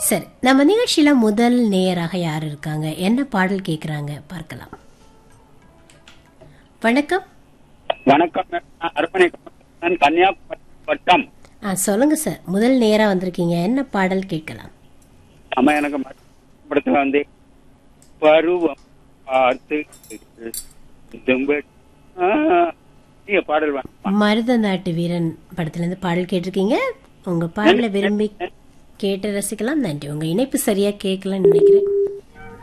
சரி நம்ம நிகழ்ச்சியில முதல் நேயராக யார் இருக்காங்க என்ன பாடல் கேக்குறாங்க பார்க்கலாம் வணக்கம் வணக்கம் நான் அரண்மனை கமலஹாசன், கன்னியாகுமரி வட்டம் ஆ சொல்லுங்க சார் முதல் நேரா வந்திருக்கீங்க என்ன பாடல் கேட்கலாம் அம்மா எனக்கு படத்துல வந்து பருவம் பார்த்து தும்பட்- ஆ, நீங்க பாடல் வேணுமா? மருத நாட்டு வீரன் படத்துல இருந்து பாடல் கேட்டிருக்கீங்க உங்க பாடலை விரும்பி கேட்டு ரசிக்கலாம் நன்றி உங்க இணைப்பு சரியா கேட்கலன்னு நினைக்கிறேன்